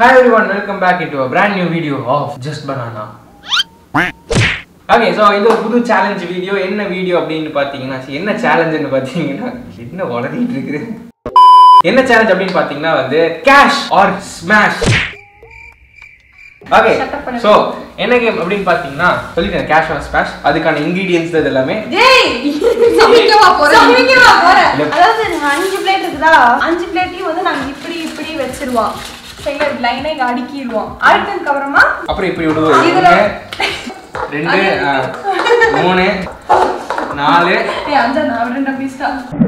Hi everyone, welcome back into a brand new video of Just Banana. Okay so இது ஒரு புது challenge video என்ன video அப்படின்னு பார்த்தீங்கன்னா see, என்ன சேலஞ்சுன்னு பார்த்தீங்கன்னா என்ன வளர்த்திட்டு இருக்குது என்ன சேலஞ்ச் அப்படின்னு பார்த்தீங்கன்னா வந்து cash or smash okay Shut up பண்ணு. ஸோ என்ன கேம் அப்படின்னு பார்த்தீங்கன்னா சொல்லிட்டேன் கேஷ் ஆர் ஸ்மாஷ் அதுக்கான இன்கிரீடியன்ஸ் இது எல்லாமே டேய் சமைக்கவா போற? சமைக்கவா போற இல்ல. அதாவது நாங்க அஞ்சு பிளேட் இருக்குதா அஞ்சு பிளேட்டையும் வந்து நாங்க இப்படி இப்படி வச்சிருவோம் சரிங்களா லைனா இங்க அடுக்கிடுவோம் அடுத்ததுக்கு அப்புறமா அப்புறம் இப்படி விடுவோம் இதுல- ஒண்ணு, ரெண்டு ஆ, மூணு நாலு ஏய் அஞ்சா நான் ரெண்டு பீஸ்டா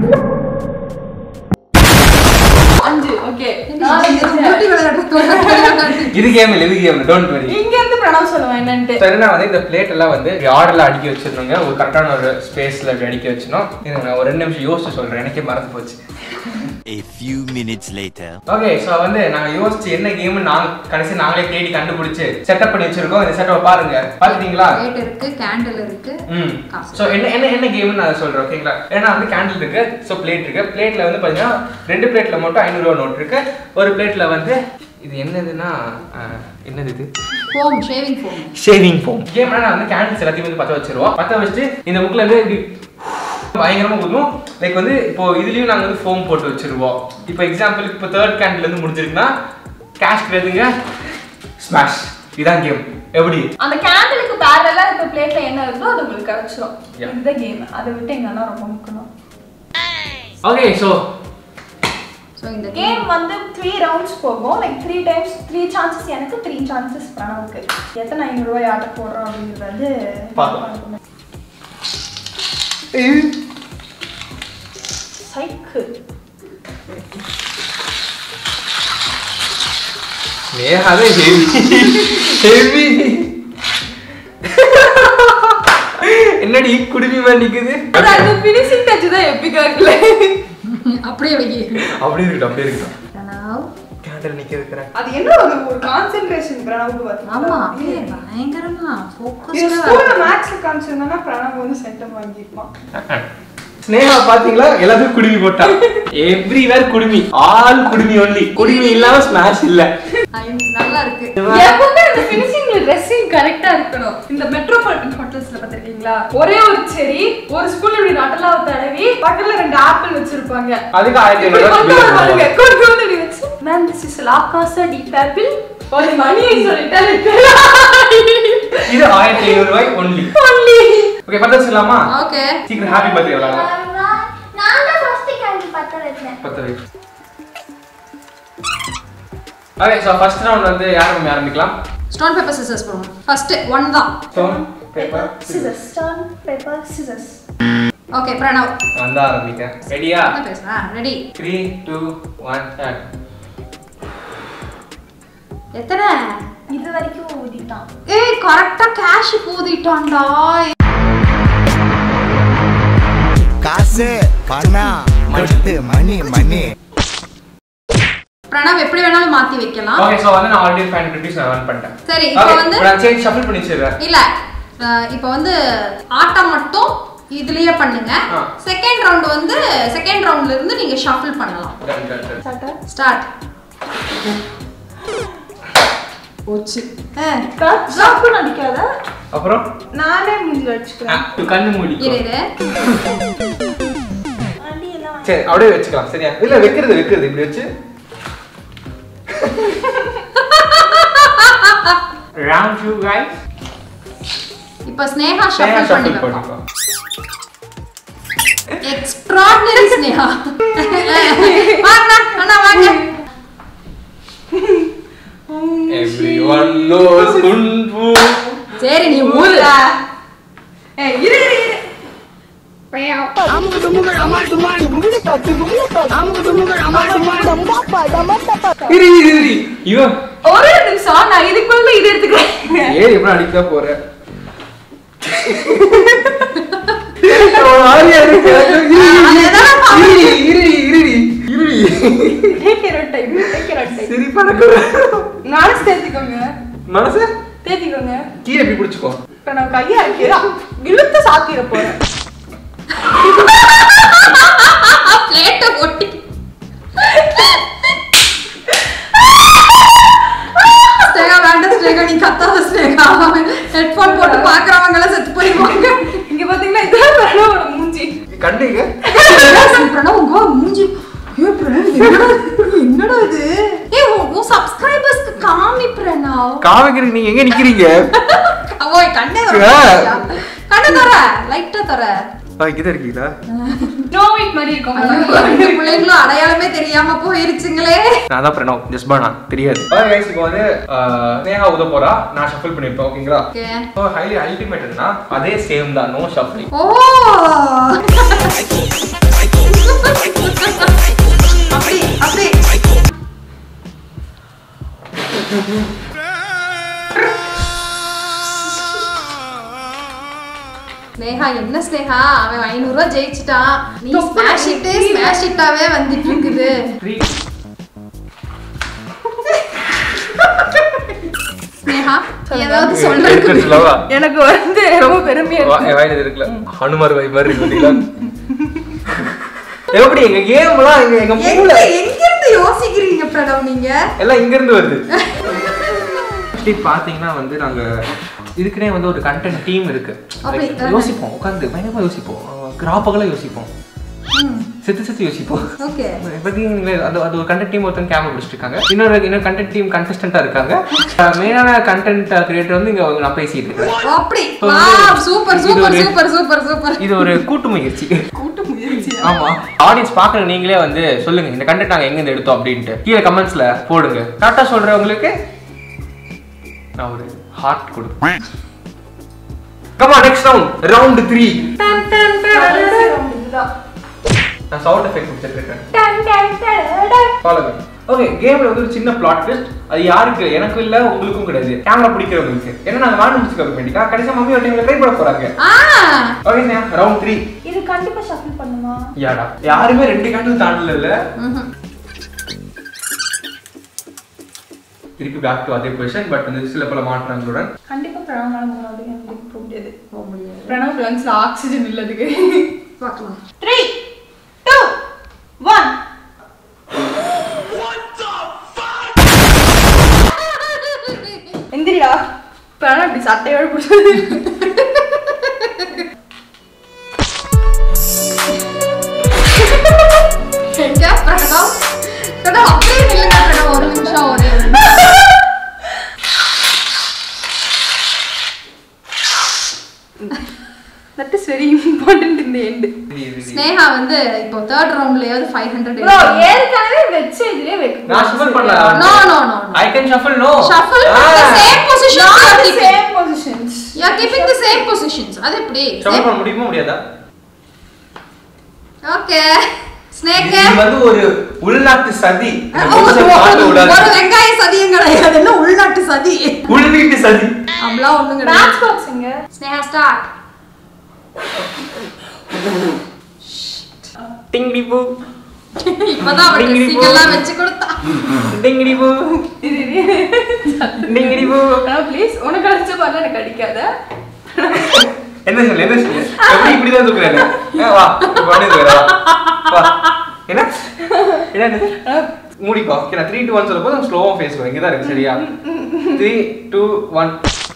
அஞ்சு ஓகே இது கேம் இல்லை இது கேம் டோன்ட் வரி இங்க இருந்து பிரணவ் சொல்லுவேன் என்னன்ட்டு ஸோ என்னன்னா வந்து இந்த பிளேட் எல்லாம் வந்து ஆர்டர்ல அடுக்கி வச்சிருந்தோங்க ஒரு கரெக்டான ஒரு ஸ்பேஸ்ல இப்படி அடுக்கி வச்சினோம் இது நான் ஒரு ரெண்டு நிமிஷம் யோசிச்சு சொல்றேன் எனக்கே மறந்து போச்சு A few minutes later. Okay so வந்து நாங்க யோசிச்சு என்ன கேம் நாங்க கடைசி நாங்களே தேடி கண்டுபிடிச்சு செட்டப் பண்ணி வச்சிருக்கோம் இந்த செட்டப் பாருங்க பாத்துட்டீங்களா லைட் இருக்கு கேண்டில் இருக்கு ம் காசு. ஸோ என்ன என்ன என்ன கேம்னு நான் சொல்றேன் ஓகேங்களா ஏன்னா வந்து கேண்டில் இருக்கு ஸோ பிளேட் இருக்கு பிளேட்ல வந்து பாத்தீங்கன்னா ரெண்டு பிளேட்ல மட்டும் ஐநூறுரூவா நோட் இருக்கு ஒரு பிளேட்ல வந்து இது என்னதுன்னா அஹ், என்னது இது foam shaving foam shaving foam game நான் வந்து கேண்டில்ஸ் எல்லாத்தையும் வந்து பற்ற வச்சிருவோம் பற்ற வச்சுட்டு இந்த புக்ல இருந்து இப்படி பயங்கரமா ஊதும் லைக் வந்து இப்போ இதுலயும் நாங்க வந்து ஃபோம் போட்டு வச்சிருவோம் இப்போ எக்ஸாம்பிள் இப்போ தேர்ட் கேண்டில் இருந்து முடிஞ்சிருக்குன்னா கேஷ் கிடையாதுங்க ஸ்மாஷ் இதான் கேம் எப்படி அந்த கேண்டலுக்கு பேரலா இருக்க பிளேட்ல என்ன இருக்கோ அது உங்களுக்கு கிடைச்சிரும் Yeah. இந்த கேம் அதை விட்டு எங்க அண்ணா ரொம்ப முக்கணும் ஓகே ஸோ ஸோ இந்த கேம் வந்து த்ரீ ரவுண்ட்ஸ் போகும் like three times three chances எனக்கு த்ரீ சான்சஸ் பிரணவுக்கு எத்தனை ஐநூறு ரூபாய் ஆட்ட போடுறோம் அப்படிங்கிறது வந்து பார்க்கலாம். சைக்கிள் நேராவே ஹெவி ஹெவி என்னடி குடுமி மாதிரி நிக்குது அந்த ஃபினிஷிங் டச் தான் எப்பிக்கா இருக்குல்ல அப்படியே வை அப்படியே இருக்கட்டும் அப்படியே இருக்கட்டும் பிரணவ் கேண்டல் நிக்க வைக்கிறேன் அது என்ன ஒரு ஒரு கான்சென்ட்ரேஷன் பிரணவுக்கு ஆமா பாத்தீங்களா அப்படியே பயங்கரமா இது ஃபோக்கஸ்டா ஸ்கூல்ல மேக்ஸ்ல காமிச்சிருந்தா பிரணவ் வந்து சென்டம் வாங்கியிருப்பான் ஸ்னேகா பாத்தீங்களா எல்லாத்தையும் குடுமி போட்டா எவ்ரிவேர் குடுமி ஆல் குடுமி ஒன்லி குடுமி இல்லாம ஸ்மாஷ் இல்ல நல்லா இருக்கு எப்பவுமே அந்த ஃபினிஷிங் ட்ரெஸ்ஸிங் கரெக்டா இருக்கணும் இந்த மெட்ரோபாலிட்டன் ஹோட்டல்ஸ்ல பாத்திருக்கீங்களா ஒரே ஒரு செரி ஒரு ஸ்பூன் இப்படி நட்டலாவ தடவி பக்கத்துல ரெண்டு ஆப்பிள் வச்சிருப்பாங்க அதுக்கு ஆயிரத்தி இப்படி ஐநூறு கொண்டு வருவாங்க கொண்டு வந்து இப்படி வச்சு மேம் திஸ் இஸ் லாகாசா டி ஆப்பிள் ஒரு மணியை சொல்லிட்டா இது ஆயிரத்தி ஐநூறு ரூபாய் ஒன்லி ஒன்லி ஓகே பத்து வச்சுக்கலாமா ஓகே சீக்கிரம் ஹாப்பி பர்த்டே விளாடலாம் நான் தான் ஃபர்ஸ்ட் கேண்டி பத்த வச்சேன் பத்து வை ஓகே ஸோ ஃபர்ஸ்ட் ரவுண்ட் வந்து யார் நம்ம ஆரம்பிக்கலாம் ஸ்டோன் பேப்பர் சிசர்ஸ் போடுங்க ஃபர்ஸ்ட் ஒன் தான் stone paper scissors stone paper scissors okay Pranav நான் தான் ஆரம்பிக்கிறேன் ரெடியா என்ன பேசுறேன் ready three two one start எத்தனை இது வரைக்கும் ஊதிட்டான் ஏய் கரெக்டா கேஷ் போதிட்டான்டா காசு பணம் மட்டு மணி மணி பிரணவ் எப்படி வேணாலும் மாத்தி வைக்கலாம் ஓகே ஸோ வந்து நான் ஆல்ரெடி ஃபைவ் ருபீஸ் நான் ரன் பண்ணிட்டேன் சரி இப்போ Okay, வந்து இப்ப நான் சேஞ்ச் ஷஃபிள் பண்ணி வச்சிடுறேன் இல்ல அஹ் இப்போ வந்து ஆட்டம் மட்டும் இதுலயே பண்ணுங்க ஆ. செகண்ட் ரவுண்ட் வந்து செகண்ட் ரவுண்ட்ல இருந்து நீங்க ஷஃபிள் பண்ணலாம் Done, done, done. சாட்டா ஸ்டார்ட் போச்சு சாப்பு நடிக்காத அப்புறம் நானே மூஞ்சில வச்சுக்கிறேன் ஆ, கண்ணு மூடி இரு இரு அடி எல்லாம் சரி அப்படியே வச்சுக்கலாம் சரியா இல்ல வைக்கிறது வைக்கிறது இப்படி வச்சு round two guys இப்போ ஸ்னேகா ஸ்னேகா ஷஃபிள் பண்ணி shuffle வைப்போம் பண்ணிக்கலாம் எக்ஸ்ட்ராடினரி ஸ்னேகா வாங்க அண்ணா வாங்க everyone knows குன்பு சரி நீ ஊரு ஏய் இரு இரு இரு இரு இரு இரு இவன் ஒரே நிமிஷம் நான் இதுக்குள்ள இது எடுத்துக்கிறேன் ஏய் எப்படி அடிக்க போற ஒரு மாதிரியா இருக்கு. இரு, இரு, இரு, இரு, இரு. Take care time take care time சிரிப்பா இருக்குது. நானும் தேத்திக்கோங்க மனசு தேத்திக்கோங்க கீழே இப்படி பிடிச்சுக்கோ இப்ப நான் கையா இருக்கேன் இழுத்து சாத்திர போறேன் பிளேட்டை ஒட்டி பிரணவ் உங்க மூஞ்சி ஐயோ பிரணவ் என்னடா இது? என்னடா இது ஏய் உன் உன் சப்ஸ்கிரைபர்ஸ்க்கு காமி பிரணவ் காமிக்கிறதுக்கு நீங்க எங்க நிக்கிறீங்க ஓய் கண்ணே வர ஆ. கண்ணை தர லைட்டா தர ஆ, இங்கதான் இருக்கீங்களா நோவிட் மாதிரி இருக்கும் ஐயோ, ரெண்டு பிள்ளைங்களும் அடையாளமே தெரியாம போயிருச்சுங்களே நான் தான் பிரணவ் ஜஸ்ட் பண்ணா தெரியாது கைஸ் இப்போ வந்து ஆஹ், ஸ்னேகா உத போறா நான் ஷஃபிள் பண்ணிருப்பேன் ஓகேங்களா ஓகே ஸோ ஹைலி அல்டிமேட்னா அதே சேம் தான் நோ ஷஃபிளிங் ஓ அப்படி அப்படி ஸ்னேகா என்ன ஸ்னேகா அவன் ஐநூறு ரூபாய் ஜெயிச்சிட்டான் நீ ஸ்மாஷ் இட்டு ஸ்மாஷ் இட்டாவே வந்துட்டு இருக்குது த்ரீ ஸ்னேகா ஏதாவது சொல்றதுக்கு சொல்லவா எனக்கு வந்து ரொம்ப பெருமையா இருக்கு வாயில இருக்குல்ல ஹனுமார் வை மாதிரி இருக்கு பாத்தீங்களா எப்படி எங்க கேம்லாம் எங்க எங்க எங்க மூளை எங்க இருந்து யோசிக்கிறீங்க பிரணவ் நீங்க எல்லாம் இங்க இருந்து வருது Actually பாத்தீங்கன்னா வந்து நாங்க இதுக்குனே வந்து ஒரு கண்டென்ட் டீம் இருக்கு அப்படி, Like, யோசிப்போம் உட்காந்து பயங்கரமா யோசிப்போம் கிராப்பகலாம் யோசிப்போம் செத்து செத்து யோசிப்போம் ஓகே பார்த்தீங்களா அது அது ஒரு கண்டென்ட் டீம் ஒருத்தன் கேமரா பிடிச்சிட்டு இருக்காங்க இன்னொரு இன்னொரு கண்டென்ட் டீம் கண்டஸ்டண்டா இருக்காங்க மெயினான கண்டென்ட் கிரியேட்டர் வந்து இங்க நான் பேசிட்டு இருக்கேன் அப்படி So, வா இது- சூப்பர் இது சூப்பர் ஒரு- சூப்பர் சூப்பர் சூப்பர் இது ஒரு கூட்டு முயற்சி கூட்டு முயற்சி ஆமா ஆடியன்ஸ் பாக்குற நீங்களே வந்து சொல்லுங்க இந்த கண்டென்ட் நாங்க எங்க இருந்து எடுத்தோம் அப்படின்ட்டு கீழே கமெண்ட்ஸ்ல போடுங்க கரெக்டா சொல்றவங்களுக்கு நான் ஒரு ஹார்ட் கொடுப்பேன் come on next round round three இதுதான். நான் சவுண்ட் எஃபெக்ட் கொடுத்துருக்கேன் டன், டன், டன், டன். ஃபாலோ ஓகே கேம்ல வந்து ஒரு சின்ன பிளாட் ட்விஸ்ட் அது யாருக்கு எனக்கு இல்ல உங்களுக்கும் கிடையாது கேமரா பிடிக்கிறவங்களுக்கு ஏன்னா நாங்க வாண்டு முடிச்சுக்க வேண்டியதா கடைசியா மம்மி ஒரு டைம்ல ட்ரை பண்ண போறாங்க ஆ ஓகே ரவுண்ட் த்ரீ இது கண்டிப்பா ஷஃபிள் பண்ணுமா யாடா யாருமே ரெண்டு கண்டு தாண்டல இல்ல ம்ஹும். திருப்பி பேக் டு அதே பொசிஷன் பட் வந்து சில பல மாற்றங்களுடன் கண்டிப்பா பிரணவனால மூணாவது எனக்கு போக முடியாது போக முடியாது பிரணவ் லங்ஸ்ல ஆக்சிஜன் இல்லதுக்கு பார்க்கலாம் த்ரீ டூ ஒன் எந்திரிடா பிரணவ் இப்படி சட்டையோட பிடிச்சது எங்க பிரணவ் பிரணவ் அப்படியே நில்லுங்க பிரணவ் ஒரு நிமிஷம் ஒரே ஒரு நிமிஷம். தட் இஸ் வெரி இம்பார்ட்டன்ட் இந்த எண்டு ஸ்னேகா வந்து இப்போ தேர்ட் ரவுண்ட்லயாவது ஃபைவ் ஹண்ட்ரட் ப்ரோ ஏற்கனவே வச்ச இதுலயே வைக்க நான் shuffle பண்ணல. No no no I can shuffle no shuffle the same position you are keeping same positions you are keeping the same positions அது எப்படி ஷஃபிள் பண்ண முடியுமா முடியாதா ஓகே ஸ்னேக் இது வந்து ஒரு உள்நாட்டு சதி இந்த புதுசா பார்க்க ஒரு விடாது. வெங்காய சதியும் கிடையாது என்ன உள்நாட்டு சதி உள்வீட்டு சதி அப்படிலாம் ஒண்ணும் கிடையாது மேட்ச் பாக்ஸிங்க ஸ்னேகா ஸ்டார்ட் டிங்கிடி பூ இப்பதான் அவன் dressing எல்லாம் வச்சு கொடுத்தா டிங்கிடி பூ இது இது டிங்கிடி பூ ப்ளீஸ் உனக்கு அடிச்ச பாருல எனக்கு அடிக்காத என்ன சொல்லு என்ன சொல்லு எப்படி இப்படிதான் தூக்குறாரு ஏ, வா உடனே தூக்குறா வா என்ன என்ன என்னது? மூடிக்கோ ஓகே நான் த்ரீ டூ ஒன் சொல்ல போது ஸ்லோவாக பேசுவேன் இங்கே தான் இருக்கு சரியா three two one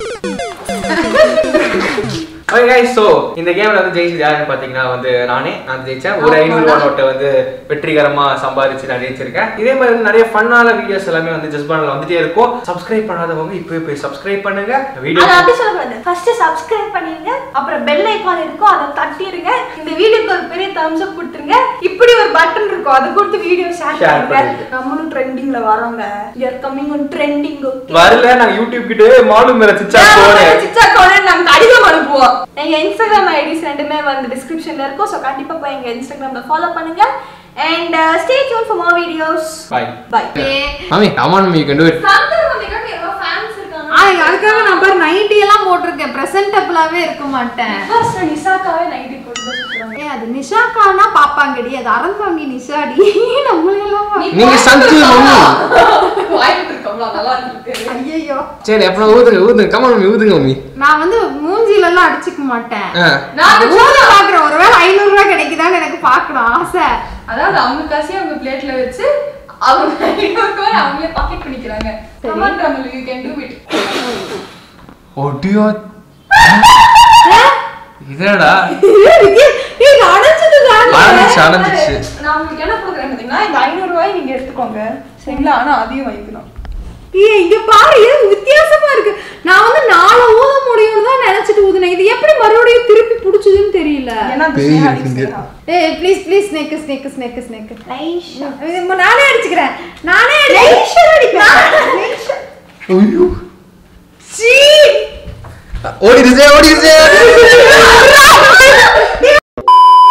okay guys so இந்த கேம்ல வந்து ஜெயிச்சது யாருன்னு பார்த்தீங்கன்னா வந்து நானே நான் ஜெயிச்சேன் ஒரு ஐநூறு ரூபா நோட்டை வந்து வெற்றிகரமா சம்பாதிச்சு நான் ஜெயிச்சிருக்கேன் இதே மாதிரி வந்து நிறைய ஃபன்னான வீடியோஸ் எல்லாமே வந்து ஜஸ்ட் பண்ணல வந்துட்டே இருக்கும் சப்ஸ்கிரைப் பண்ணாதவங்க இப்போவே போய் சப்ஸ்கிரைப் பண்ணுங்க வீடியோ அது அப்படி சொல்லக்கூடாது ஃபர்ஸ்ட் சப்ஸ்கிரைப் பண்ணிருங்க அப்புறம் பெல் ஐகான் இருக்கும் அதை தட்டிடுங்க இந்த வீடியோக்கு ஒரு பெரிய தம்ஸ் அப் கொடுத்துருங்க இப்படி ஒரு பட்டன் இருக்கும் அதை கொடுத்து வீடியோ ஷேர் Share பண்ணுங்க பண்ணுங்க. நம்மளும் ட்ரெண்டிங்ல வரோங்க you are coming on trending வரல நாங்க யூடியூப் கிட்ட மாலும் மேல சிச்சா போறேன் சிச்சாக்கோட நாங்க கடிதம் அனுப்புவோம் எங்க இன்ஸ்டாகிராம் ஐடிஸ் ரெண்டுமே வந்து டிஸ்கிரிப்ஷன்ல இருக்கும் ஸோ கண்டிப்பா போய் எங்க இன்ஸ்டாகிராம்ல ஃபாலோ பண்ணுங்க and stay tune for more videos bye bye மாமி அம்மா யூ கேன் டு இட் சந்தர்ப்பம் எவ்வளவு ஃபேன்ஸ் இருக்காங்க ஆ அதுக்காக நான் பாரு நைட்டி எல்லாம் போட்டிருக்கேன் பிரசன்டபிளாவே இருக்க மாட்டேன் ஃபர்ஸ்ட் நிசாக்காவே நைட்டி போட்டு தான் சுத்துறாங்க ஏ அது நிஷாக்கானா பாப்பாங்கடி அது அரண்மனை நிஷாடி நம்மளையெல்லாம் நீங்க சந்து மம்மி வாய்ப்பு இருக்கோம்ல நல்லா இருக்கு ஐயோ சரி அப்புறம் ஊதுங்க ஊதுங்க கமா மம்மி ஊதுங்க மம்மி நான் வந்து மூஞ்சில எல்லாம் அடிச்சுக்க மாட்டேன் ஆ. நான் ஊதி பாக்குறேன் ஒருவேளை ஐநூறு ரூபாய் கிடைக்குதான்னு எனக்கு பாக்கணும் ஆசை அதாவது அவங்க காசையும் அவங்க பிளேட்ல வச்சு அவங்க ஐநூறுக்கு மேல அவங்களே பாக்கெட் பண்ணிக்கிறாங்க கமான் ரமல் யூ கேன் டு இட் ஒடியோ இதடா ஏய் அடைச்சதுடா ஆரம்பிச்சு ஆரம்பிச்சு நான் உங்களுக்கு என்ன கொடுக்குறேன் பார்த்தீங்கன்னா இந்த ஐநூறு ரூபாய் நீங்க எடுத்துக்கோங்க சரிங்களா ஆனா அதையும் வைக்கணும் ஏய் இங்க பாரு இது வித்தியாசமா இருக்கு நான் வந்து நாலு ஊத முடியும்னு தான் நினைச்சிட்டு ஊதுனேன் இது எப்படி மறுபடியும் திருப்பி புடிச்சதுன்னு தெரியல ஏன்னா அது பேய் ஸ்னேகா இருக்குங்க. ஸ்னேகா. ஏய் ப்ளீஸ் ப்ளீஸ் ஸ்னேக் ஸ்னேக் ஸ்னேக் ஸ்னேக் லைஷா நானே அடிச்சுக்கிறேன் நானே அடிக்கிறேன் ஐயோ சீ ஓடிடுச்சே ஓடிடுச்சே